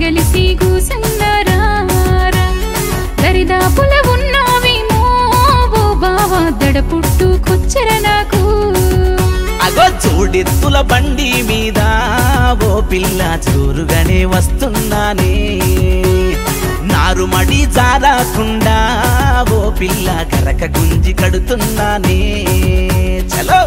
వరిగలిసి కూసున్నారా దరిదాపుల ఉన్నావేమో ఓ బావా దడ పుట్టుకొచ్చర నాకు అగో జోడెత్తుల బండి మీద ఓ పిల్ల జోరుగానే వస్తున్నానే నారుమడి జారకుండా ఓ పిల్ల కరక గుంజి కడుతున్నానే చలో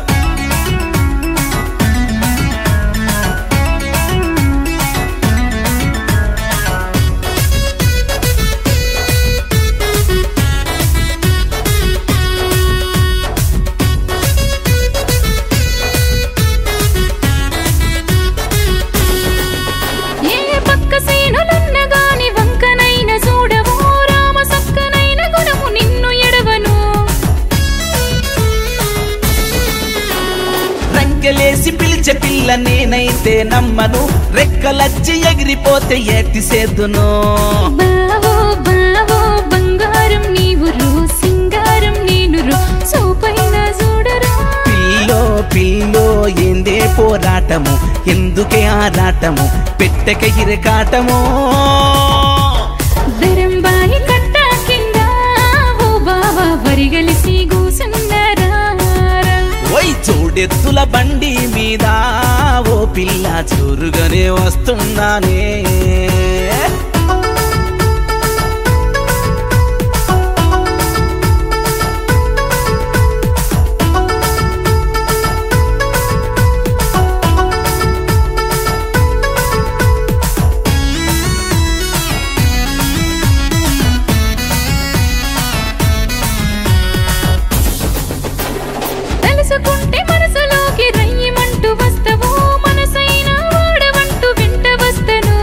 ఏ పక్క సేనులున్న గాని వంకనైన చూడవో రామ సక్కనైన గుణము నిన్ను ఎడవను రంకెలేసి పిలిచే పిల్ల నేనైతే నమ్మను రెక్కలచ్చి ఎగిరిపోతే ఏటి సేద్దును బావో బావో బంగారం నీవురు సింగారం నేనురు సూపైన చూడరా పిల్లో పిల్లో ఏందే పోరాటము ఎందుకే ఆరాటము పెట్టక ఇరకాటము దరంబాయి కట్ట కింద ఓ బావా వరిగలిసి కూసున్నారా ఓయ్ చూడెత్తుల బండి మీద ఓ పిల్ల చూరుగానే వస్తున్నానే తెలుసుకుంటే మనసులోకి రయ్యమంటూ వస్తావు మనసైన వాడవంటూ వెంట వస్తను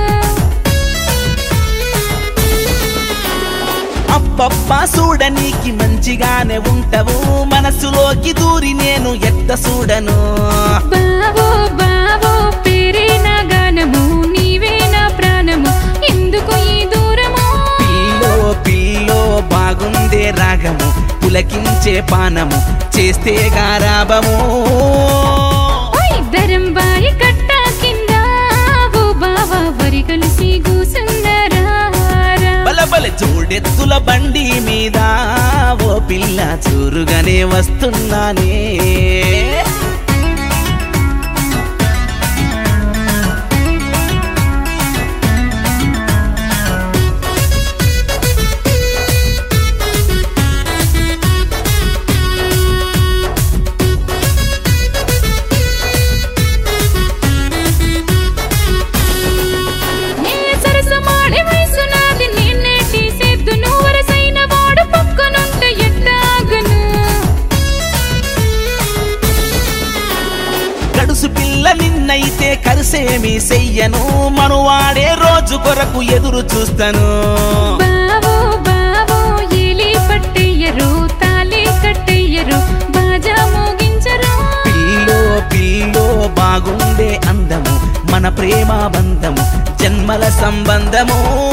అప్పప్ప చూడనీకి మంచిగానే ఉంటవు మనసులోకి దూరి నేను ఎట్ట చూడను బావో బావో పేరే నా గానము నీవే నా ప్రాణము ఎందుకు ఈ దూరము పిల్లో పిల్లో బాగుందే రాగము పులకించే పానము చేస్తే గారాబము ఓయ్ దరంబాయి కట్ట కింద ఓ బావా వరి కలిసి కూసున్నారా బలబల చూడెత్తుల బండి మీద ఓ పిల్ల చూరుగానే వస్తున్నానే ఏ సరసమాడే వయసు నాది నిన్నేటి సేద్దును వరసైన వాడు పక్కనుంటే ఎట్టాగను గడుసు పిల్ల నిన్నైతే కరిసేమి చెయ్యను మనువాడే రోజు కొరకు ఎదురు చూస్తాను బావో బావో ఏలి పట్టెయ్యరు తాళి కట్టెయ్యరు బాజా మోగించరు పిల్లో పిల్లో బాగుండే అందము మన ప్రేమ బంధము జన్మల సంబంధము